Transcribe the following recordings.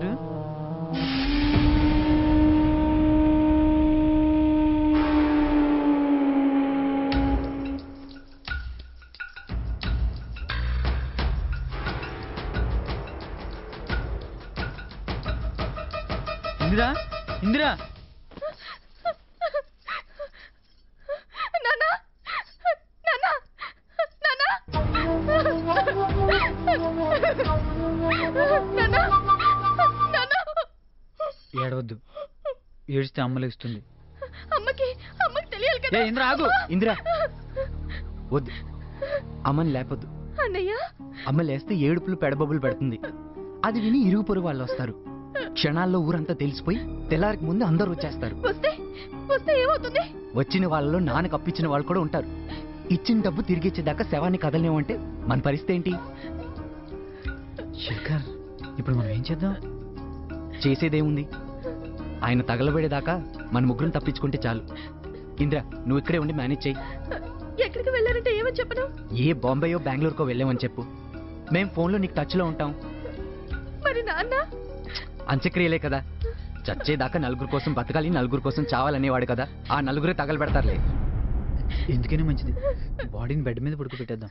వచ్చారు ఇందిరా ఇందిరా నానా నానా నానా నానా ఏడవద్దు ఏడిస్తే అమ్మలేస్తుంది అమ్మకి అమ్మకి తెలియాలి కదా ఏ ఇంద్ర ఆగు ఇందిరా వద్దు అమ్మని లేపొద్దు అన్నయ్య అమ్మ లేస్తే ఏడుపులు పెడబొబ్బులు పెడుతుంది అది విని ఇరుగు పొరుగు వాళ్ళు వస్తారు క్షణాల్లో ఊరంతా తెలిసిపోయి తెల్లారికి ముందు అందరూ వచ్చేస్తారు వస్తే వస్తే ఏమవుతుంది వచ్చిన వాళ్ళలో నాన్నకు అప్పించిన వాళ్ళు కూడా ఉంటారు ఇచ్చిన డబ్బు తిరిగి ఇచ్చేదాకా శవాన్ని కదలనేమంటే మన పరిస్థితి ఏంటి శేఖర్ ఇప్పుడు మనం ఏం చేద్దాం చేసేదేముంది ఆయన తగలబడేదాకా మన ముగ్గురం తప్పించుకుంటే చాలు ఇంద్ర నువ్వు ఇక్కడే ఉండి మేనేజ్ చేయి ఎక్కడికి వెళ్ళారంటే ఏమని చెప్పను ఏ బాంబేయో బెంగళూరుకో వెళ్ళామని చెప్పు మేం ఫోన్లో నీకు టచ్లో ఉంటాం మరి నాన్న అంత్యక్రియలే కదా చచ్చేదాకా నలుగురు కోసం బతకాలి నలుగురు కోసం చావాలనేవాడు కదా ఆ నలుగురే తగలబెడతారులే ఎందుకైనా మంచిది బాడీని బెడ్ మీద పడుకోబెట్టేద్దాం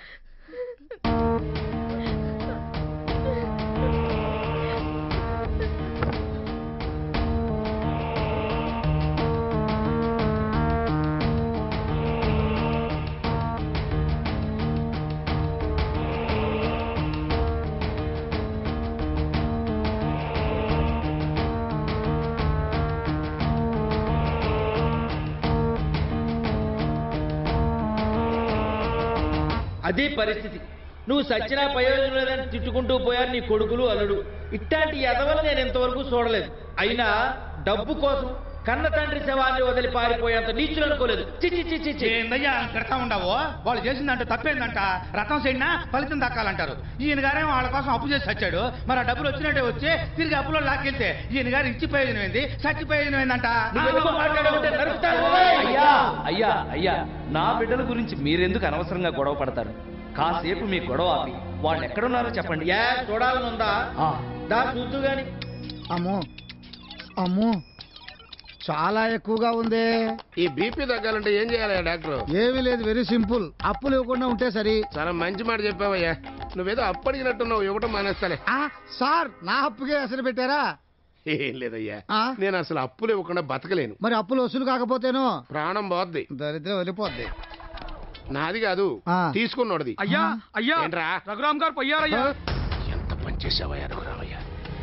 అది పరిస్థితి నువ్వు సచ్చినా ప్రయోజనం లేదని తిట్టుకుంటూ పోయారు నీ కొడుకులు అల్లుడు ఇట్లాంటి ఎదవలు నేను ఇంతవరకు చూడలేదు అయినా డబ్బు కోసం కన్న తండ్రి శవాన్ని వదిలి పారిపోయేంత నీచులు అనుకోలేదు చిచ్చి చిచ్చి చి ఏందయ్యా తిడతా ఉండవు వాళ్ళు చేసిందంటే తప్పేందంట రథం చేయినా ఫలితం దక్కాలంటారు ఈయన గారేమో వాళ్ళ కోసం అప్పు చేసి చచ్చాడు మరి ఆ డబ్బులు వచ్చినట్టే వచ్చి తిరిగి అప్పులో లాక్కెళ్తే ఈయన గారు ఇచ్చి ప్రయోజనం ఏంది సచ్చి ప్రయోజనం ఏందంట నువ్వు ఎందుకు మాట్లాడకుంటే నరుకుతాను. అయ్యా అయ్యా అయ్యా నా బిడ్డల గురించి మీరెందుకు అనవసరంగా గొడవ పడతారు కాసేపు మీ గొడవ ఆపి వాళ్ళు ఎక్కడున్నారో చెప్పండి యా చూడాలని ఉందా ఆ, దా చూద్దు గాని అమ్మో అమ్మో చాలా ఎక్కువగా ఉంది ఈ బీపీ తగ్గాలంటే ఏం చేయాలి డాక్టర్ ఏమీ లేదు వెరీ సింపుల్ అప్పులు ఇవ్వకుండా ఉంటే సరి చాలా మంచి మాట చెప్పావయ్యా నువ్వేదో అప్పడిగినట్టున్నావు ఇవ్వటం మానేస్తాలే ఆ, సార్ నా అప్పుకే అసలు పెట్టారా ఏం లేదయ్యా ఆ? నేను అసలు అప్పులు ఇవ్వకుండా బతకలేను మరి అప్పులు వసూలు కాకపోతేనో ప్రాణం పోద్ది దరిద్రం వెళ్ళిపోద్ది నాది కాదు ఆ. తీసుకున్నోడిది అయ్యా అయ్యా ఏంట్రా రఘురామ్ గారు పోయారయ్యా ఎంత పని చేసావయ్యా రఘురామయ్య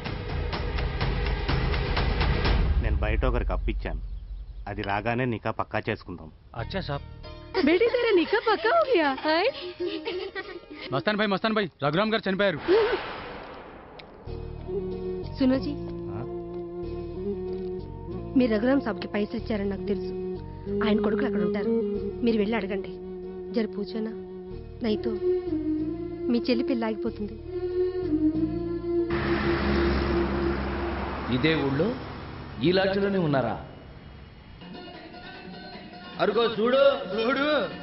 నేను బయట ఒకరికి అప్పిచ్చాను అది రాగానే నికా పక్కా చేసుకుందాం అచ్చా సాబ్ बेटी तेरा निका पक्का हो गया हाय మస్తాన్ భాయ్ మస్తాన్ భాయ్ రఘురామ్ గారు చనిపోయారు సునో జీ ఆ? మీరు రఘురామ్ సాబ్కి పైసలు ఇచ్చారని నాకు తెలుసు ఆయన కొడుకులు అక్కడ ఉంటారు మీరు వెళ్ళి అడగండి జర పూచోనా నైతో మీ చెల్లి పిల్ల ఆగిపోతుంది ఇదే ఊళ్ళో ఈ లాడ్జిలోనే ఉన్నారా అరుగో చూడు చూడు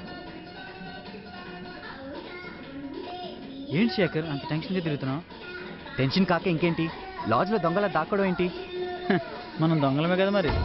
ఏంటి శేఖర్ అంత టెన్షన్గా తిరుగుతున్నావు టెన్షన్ కాక ఇంకేంటి లాడ్జ్లో దొంగల దాక్కోవడం ఏంటి హ, మనం దొంగలమే కదా మరి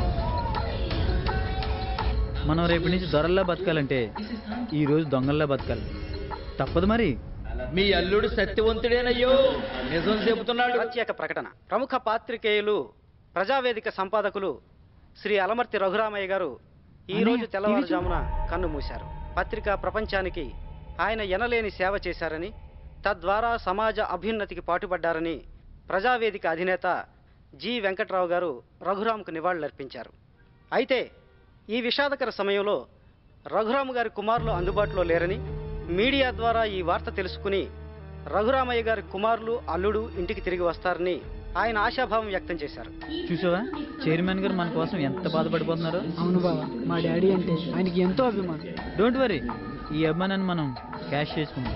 మనం రేపటి నుంచి దొరల్లా బతకాలంటే ఈ రోజు దొంగల్లా బతకాలి తప్పదు మరి మీ అల్లుడు సత్యవంతుడేనయ్యో నిజం చెబుతున్నాడు ప్రత్యేక ప్రకటన ప్రముఖ పాత్రికేయులు ప్రజావేదిక సంపాదకులు శ్రీ అలమర్తి రఘురామయ్య గారు ఈ అన్నయ్య, రోజు తెల్లవారుజామున టీవీ కన్ను మూశారు పత్రికా ప్రపంచానికి ఆయన ఎనలేని సేవ చేశారని తద్వారా సమాజ అభ్యున్నతికి పాటుపడ్డారని ప్రజావేదిక అధినేత జి వెంకట్రావు గారు రఘురాంకు నివాళులర్పించారు అయితే ఈ విషాదకర సమయంలో రఘురాము గారి కుమారులు అందుబాటులో లేరని మీడియా ద్వారా ఈ వార్త తెలుసుకుని రఘురామయ్య గారి కుమారులు అల్లుడు ఇంటికి తిరిగి వస్తారని ఆయన ఆశాభావం వ్యక్తం చేశారు చూసావా చైర్మన్ గారు మన కోసం ఎంత బాధపడిపోతున్నారో అవును బాబా మా డాడీ అంటే ఆయనకి ఎంతో అభిమానం డోంట్ వరీ ఈ అభిమానాన్ని మనం క్యాష్ చేసుకుందాం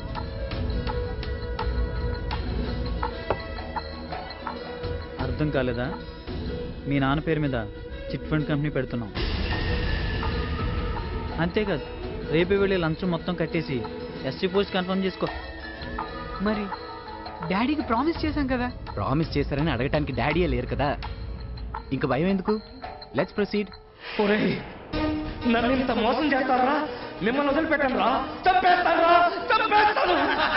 అర్థం కాలేదా మీ నాన్న పేరు మీద చిట్ ఫండ్ కంపెనీ పెడుతున్నాం అంతేకాదు రేపే వెళ్ళి లంచం మొత్తం కట్టేసి ఎస్సీ పోస్ట్ కన్ఫర్మ్ చేసుకో మరి డాడీకి ప్రామిస్ చేశాం కదా ప్రామిస్ చేశారని అడగటానికి డాడీయే లేరు కదా ఇంకా భయం ఎందుకు లెట్స్ ప్రొసీడ్ ఒరేయ్ నన్ను ఇంత మోసం చేస్తారా మిమ్మల్ని వదిలిపెట్టను రా చంపేస్తాను రా చంపేస్తాను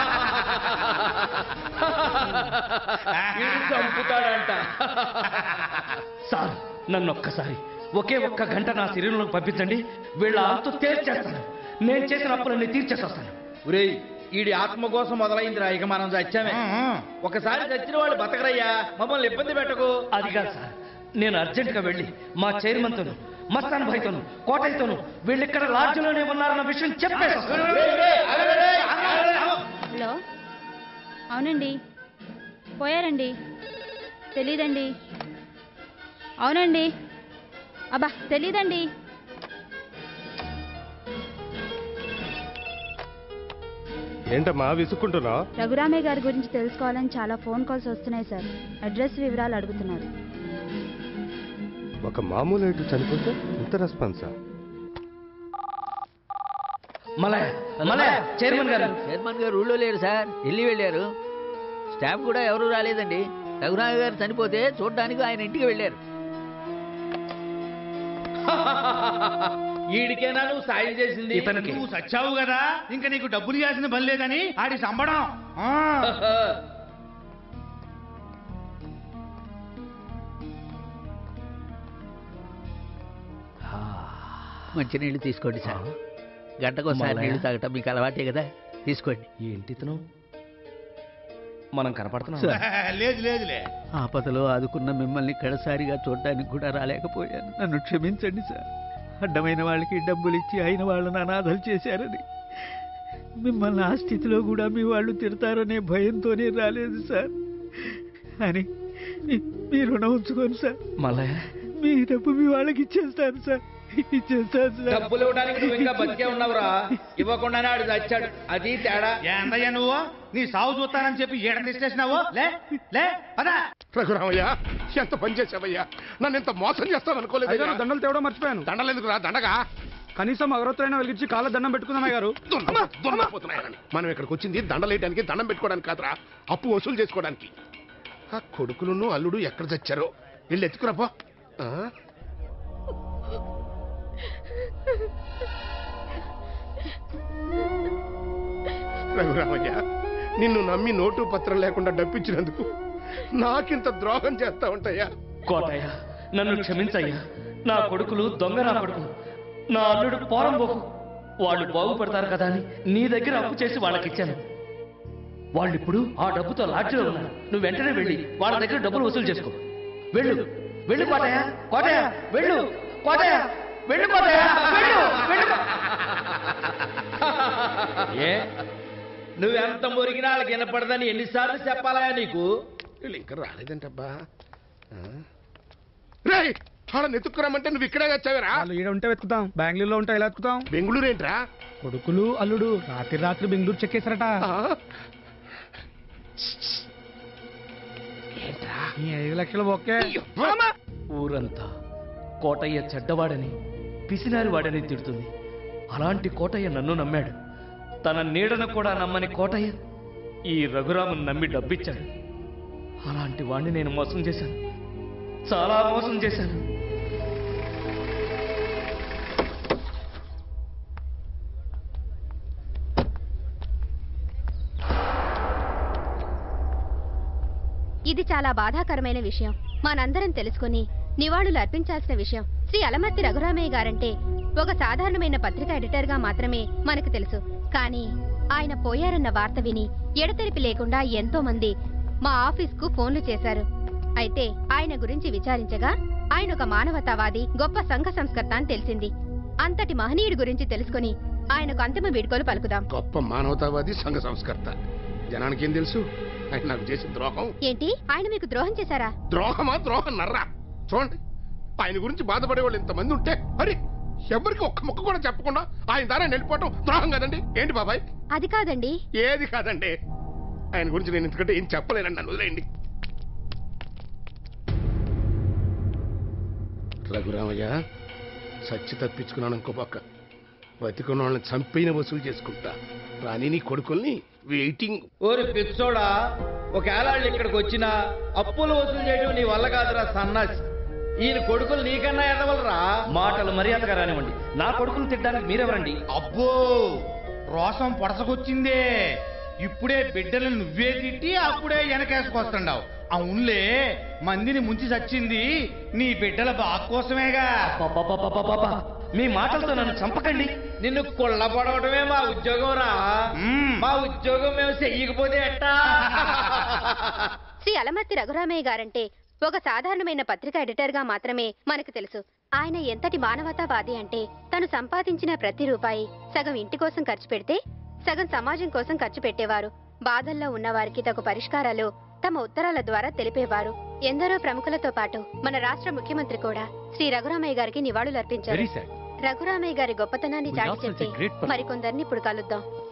వీడు చంపుతాడంట సార్ నన్ను ఒక్కసారి ఒకే ఒక్క గంట నా శరీరంలోకి పంపించండి వీళ్ళ అంతు తేల్చేస్తాను నేను చేసిన అప్పులన్నీ తీర్చేసొస్తాను ఒరేయ్ ఈడి ఆత్మ కోసం మొదలైందిరా ఇక మనం చచ్చామే ఒకసారి చచ్చిన వాళ్ళు బతకరయ్యా మమ్మల్ని ఇబ్బంది పెట్టకు అది కాదు సార్ నేను అర్జెంటుగా వెళ్ళి మా చైర్మన్తోను మస్తాన్ భాయ్తోను కోటయ్యతోను వీళ్ళిక్కడ లాడ్జ్లోనే ఉన్నారన్న విషయం చెప్పేసి వస్తాను. హలో అవునండి పోయారండి తెలీదండి అవునండి అబ్బా తెలీదండి ఏంటమ్మా విసుక్కుంటున్నావు రఘురామయ్య గారి గురించి తెలుసుకోవాలని చాలా ఫోన్ కాల్స్ వస్తున్నాయి సార్ అడ్రస్ వివరాలు అడుగుతున్నారు ఒక మామూలు ఇటు చనిపోతే ఇంత రెస్పాన్సా మలయ మలయ చైర్మన్ గారు చైర్మన్ గారు ఊళ్ళో లేరు సార్ ఢిల్లీ వెళ్ళారు స్టాఫ్ కూడా ఎవరూ రాలేదండి రఘురామ గారు చనిపోతే చూడడానికి ఆయన ఇంటికి వెళ్ళారు ఈడికేనా నువ్వు సాయం చేసింది ఇతనికి. నువ్వు సచ్చావు కదా ఇంకా నీకు డబ్బులు ఇవ్వాల్సిన పని లేదని ఆడి సంబడం ఆ. మంచినీళ్ళు తీసుకోండి సార్ గంటకోసారి మల్లయ్య. నీళ్లు తాగటం మీకు అలవాటే కదా తీసుకోండి ఏంటి ఇతను మనం కనపడుతున్నాం లేదు లేదులే ఆపదలో ఆదుకున్న మిమ్మల్ని కడసారిగా చూడడానికి కూడా రాలేకపోయాను నన్ను క్షమించండి సార్ అడ్డమైన వాళ్ళకి డబ్బులు ఇచ్చి అయిన వాళ్ళని అనాథలు చేశారని మిమ్మల్ని ఆ స్థితిలో కూడా మీ వాళ్ళు తిడతారనే భయంతోనే రాలేదు సార్ అని మీ- మీ రుణం ఉంచుకోండి సార్ మల్లయ్య మీ డబ్బు మీ వాళ్ళకి ఇచ్చేస్తాను సార్ ఇచ్చేస్తాను సార్ డబ్బులు ఇవ్వడానికి నువ్వు ఇంకా బతికే ఉన్నావురా ఇవ్వకుండానే ఆడు చచ్చాడు అది తేడా ఏందయ్యా నువ్వు నీ సాగు చూస్తానని చెప్పి ఏడ తీసుకొచ్చినావు లే లే పదా రఘురామయ్య ఎంత పని చేసావయ్యా నన్ను ఇంత మోసం చేస్తావు అనుకోలేదు దండలు తేవడం మర్చిపోయాను దండలు ఎందుకు రా దండగా కనీసం అగరొత్తైనా వెలిగించి కాళ్ళ దండం పెట్టుకుందామా గారు దున్నపోతున్నాయని మనం ఇక్కడికి వచ్చింది దండలేయడానికి దండం పెట్టుకోవడానికి కాదురా అప్పు వసూలు చేసుకోవడానికి ఆ కొడుకులను అల్లుడు ఎక్కడ చచ్చారో వీళ్ళు ఎత్తుకురాపో ఆ? రఘురామయ్య నిన్ను నమ్మి నోటు పత్రం లేకుండా డబ్బిచ్చినందుకు నాకింత ద్రోహం చేస్తా ఉంటాయా కోటయ్య నన్ను క్షమించయ్యా నా కొడుకులు దొంగ నా కొడుకులు నా అల్లుడు పోరంబోకు వాళ్ళు బాగుపడతారు కదా అని నీ దగ్గర అప్పు చేసి వాళ్ళకి ఇచ్చాను వాళ్ళు ఇప్పుడు ఆ డబ్బుతో లాడ్జిలో ఉన్నారు నువ్వు వెంటనే వెళ్ళి వాళ్ళ దగ్గర డబ్బులు వసూలు చేసుకో వెళ్ళు వెళ్ళు కోటయ్య కోటయ్య వెళ్ళు కోటయ్య వెళ్ళు కోటయ్య వెళ్ళు వెళ్ళు ఏ నువ్వెంత మురిగినా వాళ్ళకి వినపడదని ఎన్నిసార్లు చెప్పాలా నీకు వీళ్ళు ఇంకా రాలేదంటబ్బా రే వాళ్ళని ఎత్తుకురామంటే నువ్వు ఇక్కడే వచ్చావరా వాళ్ళు ఈడ ఉంటే వెతుకుతాం బెంగళూరులో ఉంటే ఎలా వెతుకుతాం బెంగళూరు ఏంట్రా కొడుకులు అల్లుడు రాత్రి రాత్రి బెంగళూరు చెక్కేశారట ఈ ఐదు లక్షలు ఓకే ఊరంతా కోటయ్య చెడ్డవాడని పిసినారి వాడని తిడుతుంది అలాంటి కోటయ్య నన్ను నమ్మాడు తన నీడను కూడా నమ్మని కోటయ్య ఈ రఘురాముని నమ్మి డబ్బిచ్చాడు అలాంటి వాణ్ణి నేను మోసం చేశాను చాలా మోసం చేశాను ఇది చాలా బాధాకరమైన విషయం మనందరం తెలుసుకుని నివాళులు అర్పించాల్సిన విషయం శ్రీ అలమర్తి రఘురామయ్య గారంటే ఒక సాధారణమైన పత్రికా ఎడిటర్ గా మాత్రమే మనకు తెలుసు కానీ ఆయన పోయారన్న వార్త విని ఎడతెరిపి లేకుండా ఎంతో మంది మా ఆఫీస్ కు ఫోన్లు చేశారు అయితే ఆయన గురించి విచారించగా ఆయన ఒక మానవతావాది గొప్ప సంఘ సంస్కర్త అని తెలిసింది అంతటి మహనీయుడి గురించి తెలుసుకుని ఆయనకు అంతిమ వీడ్కోలు పలుకుదాం గొప్ప మానవతావాది సంఘ సంస్కర్త జనానికి ఏం తెలుసు ఆయన నాకు చేసిన ద్రోహం ఏంటి ఆయన మీకు ద్రోహం చేశారా ద్రోహమా ద్రోహం నర్రా చూడండి ఆయన గురించి బాధపడే వాళ్ళు ఇంతమంది ఉంటే అరే ఎవరికి ఒక్క ముక్క కూడా చెప్పకుండా ఆయన ద్వారా వెళ్ళిపోవటం ద్రోహం కదండి ఏంటి బాబాయ్ అది కాదండి ఏది కాదండి ఆయన గురించి నేను ఎందుకంటే ఏం చెప్పలేనండి నన్ను వదిలేయండి రఘురామయ్య సచ్చి తప్పించుకున్నాను ఇంకో పక్క బతికున్న వాళ్ళని చంపైన వసూలు చేసుకుంటా రాని నీ కొడుకుల్ని వెయిటింగ్ ఓరి పిచ్చోడా ఒకవేళ వాళ్ళు ఇక్కడికి వచ్చినా అప్పులు వసూలు చేయడం నీ వల్ల కాదురా సన్నాసి ఈయన కొడుకులు నీకన్నా ఎదవలరా మాటలు మర్యాదగా రానివ్వండి నా కొడుకును తిట్టడానికి మీరెవరండి అబ్బో రోసం పొడసకొచ్చిందే ఇప్పుడే బిడ్డలు నువ్వే తిట్టి అప్పుడే వెనకేసుకొస్తుండావు అవునులే మందిని ముంచి చచ్చింది నీ బిడ్డల బాగు కోసమేగా పాపా మీ మాటలతో నన్ను చంపకండి నిన్ను కుళ్ళపడవటమే మా ఉద్యోగం రా మా ఉద్యోగం మేము చెయ్యకపోతే ఎట్టా శ్రీ అలమత్తి రఘురామయ్య గారంటే ఒక సాధారణమైన పత్రిక ఎడిటర్గా మాత్రమే మనకు తెలుసు ఆయన ఎంతటి మానవతావాది అంటే తను సంపాదించిన ప్రతి రూపాయి సగం ఇంటి కోసం ఖర్చు పెడితే సగం సమాజం కోసం ఖర్చు పెట్టేవారు బాధల్లో ఉన్న వారికి తగు పరిష్కారాలు తమ ఉత్తరాల ద్వారా తెలిపేవారు ఎందరో ప్రముఖులతో పాటు మన రాష్ట్ర ముఖ్యమంత్రి కూడా శ్రీ రఘురామయ్య గారికి నివాళులర్పించారు వెరీ సాడ్ రఘురామయ్య గారి గొప్పతనాన్ని We చాటి lost such a చెప్పి great person. మరికొందరిని ఇప్పుడు కలుద్దాం